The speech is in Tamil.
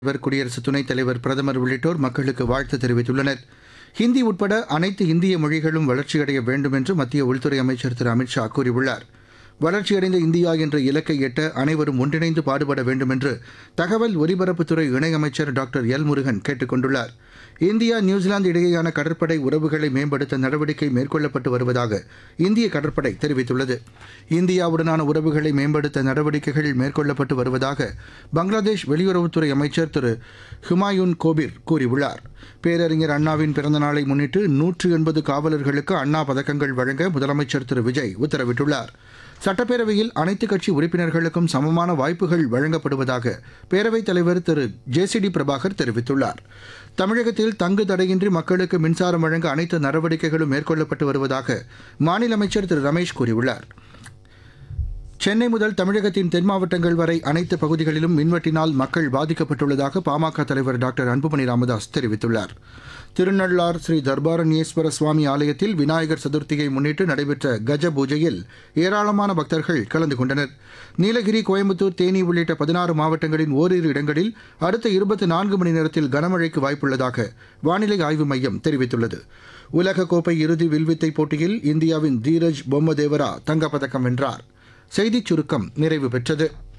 தலைவர் குடியரசு துணைத் தலைவர் பிரதமர் உள்ளிட்டோர் மக்களுக்கு வாழ்த்து தெரிவித்துள்ளனர் ஹிந்தி உட்பட அனைத்து இந்திய மொழிகளும் வளர்ச்சியடைய வேண்டும் என்று மத்திய உள்துறை அமைச்சர் திரு அமித்ஷா கூறியுள்ளார் வளர்ச்சியடைந்த இந்தியா என்ற இலக்கை எட்ட அனைவரும் ஒன்றிணைந்து பாடுபட வேண்டும் என்று தகவல் ஒலிபரப்புத்துறை இணையமைச்சர் டாக்டர் எல் முருகன் கேட்டுக் கொண்டுள்ளார் இந்தியா நியூசிலாந்து இடையேயான கடற்படை உறவுகளை மேம்படுத்த நடவடிக்கை மேற்கொள்ளப்பட்டு வருவதாக இந்திய கடற்படை தெரிவித்துள்ளது இந்தியாவுடனான உறவுகளை மேம்படுத்த நடவடிக்கைகள் மேற்கொள்ளப்பட்டு வருவதாக பங்களாதேஷ் வெளியுறவுத்துறை அமைச்சர் திரு ஹுமாயூன் கோபிர் கூறியுள்ளார் பேரறிஞர் அண்ணாவின் பிறந்தநாளை முன்னிட்டு நூற்று எண்பது காவலர்களுக்கு அண்ணா பதக்கங்கள் வழங்க முதலமைச்சர் திரு விஜய் உத்தரவிட்டுள்ளார் சட்டப்பேரவையில் அனைத்துக் கட்சி உறுப்பினர்களுக்கும் சமமான வாய்ப்புகள் வழங்கப்படுவதாக பேரவைத் தலைவர் திரு ஜே சி டி பிரபாகர் தெரிவித்துள்ளார் தமிழகத்தில் தங்கு தடையின்றி மக்களுக்கு மின்சாரம் வழங்க அனைத்து நடவடிக்கைகளும் மேற்கொள்ளப்பட்டு வருவதாக மாநில அமைச்சர் திரு ரமேஷ் கூறியுள்ளார் சென்னை முதல் தமிழகத்தின் தென் மாவட்டங்கள் வரை அனைத்து பகுதிகளிலும் மின்வெட்டினால் மக்கள் பாதிக்கப்பட்டுள்ளதாக பாமக தலைவர் டாக்டர் அன்புமணி ராமதாஸ் தெரிவித்துள்ளார் திருநள்ளார் ஸ்ரீ தர்பாரண்யேஸ்வர சுவாமி ஆலயத்தில் விநாயகர் சதுர்த்தியை முன்னிட்டு நடைபெற்ற கஜ பூஜையில் ஏராளமான பக்தர்கள் கலந்து கொண்டனர் நீலகிரி கோயம்புத்தூர் தேனி உள்ளிட்ட பதினாறு மாவட்டங்களின் ஓரிரு இடங்களில் அடுத்த இருபத்தி நான்கு மணி நேரத்தில் கனமழைக்கு வாய்ப்புள்ளதாக வானிலை ஆய்வு மையம் தெரிவித்துள்ளது உலகக்கோப்பை இறுதி வில்வித்தை போட்டியில் இந்தியாவின் தீரஜ் பொம்மதேவரா தங்கப்பதக்கம் வென்றார் செய்திச் சுருக்கம் நிறைவு பெற்றது